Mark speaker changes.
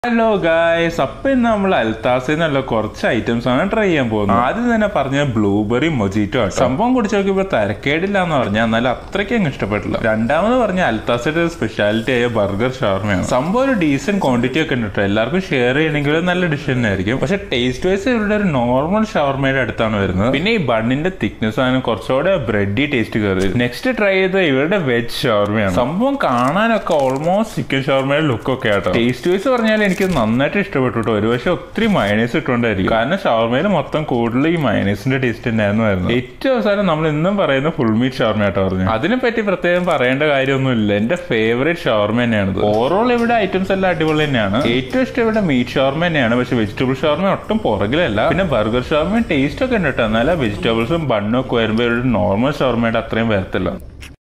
Speaker 1: hello guys അപ്പൊ ഇന്ന് നമ്മൾ അൽത്താസിൽ നിന്നുള്ള കുറച്ച് ഐറ്റംസ് ആണ് ട്രൈ ചെയ്യാൻ പോകുന്നത് ആദ്യം തന്നെ പറഞ്ഞ ബ്ലൂബെറി മൊജിറ്റോ ആണ് സംഭവം കുടിച്ച് നോക്കിയപ്പോ തരക്കേടില്ല എന്ന് പറഞ്ഞാൽ എന്നാൽ അത്രയ്ക്ക് അങ്ങ് ഇഷ്ടപ്പെട്ടില്ല രണ്ടാമത് പറഞ്ഞ അൽത്താസിന്റെ സ്പെഷ്യാലിറ്റി ആയ ബർഗർ ഷവർമയാണ് സംഭവം ഒരു ഡീസെന്റ് ക്വാണ്ടിറ്റി ഒക്കെ ഉണ്ട് കേട്ടോ എല്ലാവർക്കും ഷെയർ ചെയ്യണമെങ്കിൽ നല്ല ഡിഷ് തന്നെ ആയിരിക്കും പക്ഷെ ടേസ്റ്റ് വൈസ് ഇവരുടെ ഒരു നോർമൽ ഷവർമയുടെ അടുത്താണ് വരുന്നത് പിന്നെ ഈ ബണ്ണിന്റെ തിക്നെസ് ആണ് കുറച്ചുകൂടെ ബ്രെഡി ടേസ്റ്റ് കയറി നെക്സ്റ്റ് ട്രൈ ചെയ്ത ഇവരുടെ വെജ് ഷവർമയാണ് സംഭവം കാണാനൊക്കെ ഓൾമോസ്റ്റ് ചിക്കൻ ഷവർമയുടെ ലുക്ക് ഒക്കെ ആട്ടോ ടേസ്റ്റ് വൈസ് പറഞ്ഞാൽ എനിക്ക് നന്നായിട്ട് ഇഷ്ടപ്പെട്ടു കേട്ടോ ഒരു പക്ഷെ ഒത്തിരി മയനൈസ് ഇട്ടുകൊണ്ടായിരിക്കും കാരണം ഷവർമയിൽ മൊത്തം കൂടുതൽ ഈ മയനൈസിന്റെ ടേസ്റ്റ് തന്നെയായിരുന്നു വരുന്നത് ഏറ്റവും അവസാനം നമ്മൾ ഇന്നും പറയുന്ന ഫുൾ മീറ്റ് ഷവർമ ആട്ടോ പറഞ്ഞു അതിനെപ്പറ്റി പ്രത്യേകം പറയേണ്ട കാര്യമൊന്നുമില്ല എന്റെ ഫേവറേറ്റ് ഷവർമ തന്നെയാണ് ഓവറോൾ ഇവിടെ ഐറ്റംസ് എല്ലാം അടിപൊളി തന്നെയാണ് ഏറ്റവും ഇഷ്ടം ഇവിടെ മീറ്റ് ഷവർമ തന്നെയാണ് പക്ഷെ വെജിറ്റബിൾ ഷവർമ ഒട്ടും പുറകിലല്ല പിന്നെ ബർഗർ ഷവർമ ടേസ്റ്റ് ഒക്കെ ഉണ്ട് കേട്ടോ എന്നാലും വെജിറ്റബിൾസും ബണ്ണും ഒക്കെ വരുമ്പോൾ ഒരു നോർമൽ ഷവർമയുടെ അത്രയും വരത്തില്ല